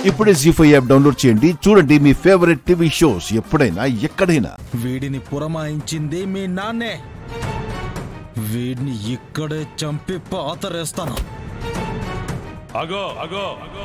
ఇప్పుడే G five app download చేయండి చూడండి మీ ఫేవరెట్ టీవీ షోస్ ఎప్పుడైనా ఎక్కడైనా వీడిని పురమాయించింది మీ నాన్నే వీడిని ఇక్కడే చంపి పాతరేస్తాను అగో అగో అగో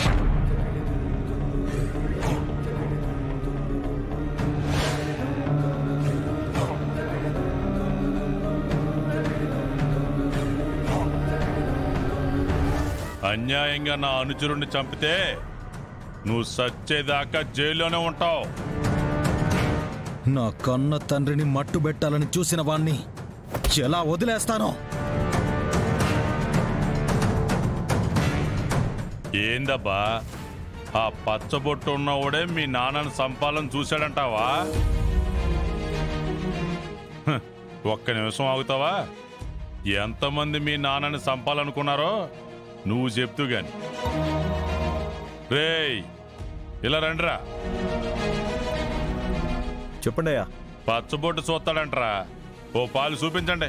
అన్యాయంగా నా అనుచరుణ్ణి చంపితే నువ్వు సచ్చేదాకా జైల్లోనే ఉంటావు నా కన్న తండ్రిని మట్టుబెట్టాలని చూసిన వాణ్ణి ఎలా వదిలేస్తాను ఏందబ్బా ఆ పచ్చబొట్టు ఉన్నవాడే మీ నాన్నని సంపాలని చూశాడంటావా హ్, ఒక్క నిమిషం ఆగుతావా ఎంతమంది మీ నాన్నని సంపాలనుకున్నారో నువ్వు చెప్తూ గాని రేయ్ ఇలా రండిరా చెప్పండి అయ్యా పచ్చబొట్టు చూస్తాడంటరా ఓ పాలు చూపించండి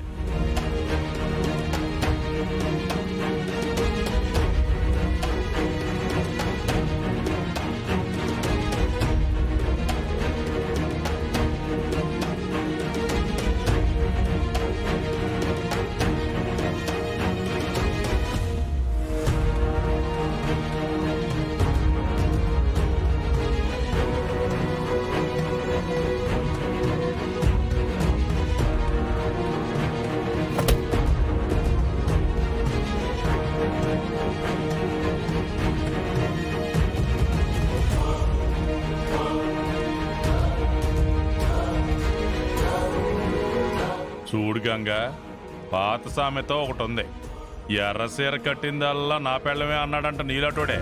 చూడు గంగ పాత సామెత ఒకటి ఉంది ఎర్ర సీర కట్టిందల్లా నా పెళ్ళమే అన్నాడంట నీలటోడే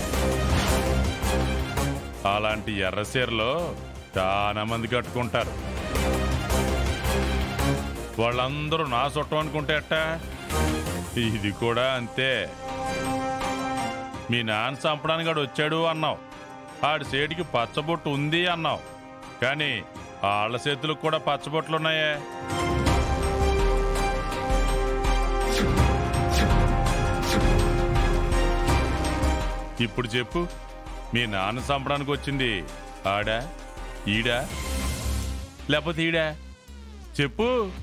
అలాంటి ఎర్ర సీరలో చాలా మంది కట్టుకుంటారు వాళ్ళందరూ నా చుట్టం అనుకుంటే అట్ట ఇది కూడా అంతే మీ నాన్న చంపడానికి ఆడు వచ్చాడు అన్నావు ఆడి సేటికి పచ్చబొట్టు ఉంది అన్నావు కానీ వాళ్ళ చేతులకు కూడా పచ్చబొట్లున్నాయే ఇప్పుడు చెప్పు మీ నాన్న చంపడానికి వచ్చింది ఆడా ఈడా లేకపోతే ఈడా చెప్పు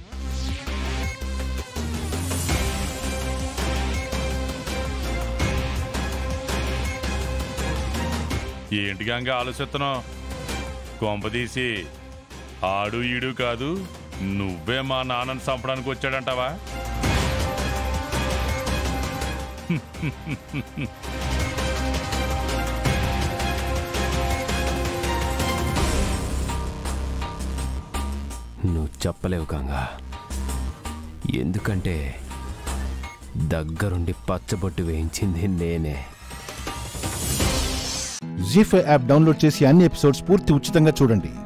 ఏంటి గంగ ఆలోచిస్తున్నావు కొంపదీసి ఆడు ఈడు కాదు నువ్వే మా నాన్నని చంపడానికి వచ్చాడంటావా నువ్వు చెప్పలేవు గంగా ఎందుకంటే దగ్గరుండి పచ్చబొట్టు వేయించింది నేనే జీ ఫైవ్ యాప్ డౌన్లోడ్ చేసి అన్ని ఎపిసోడ్స్ పూర్తి ఉచితంగా చూడండి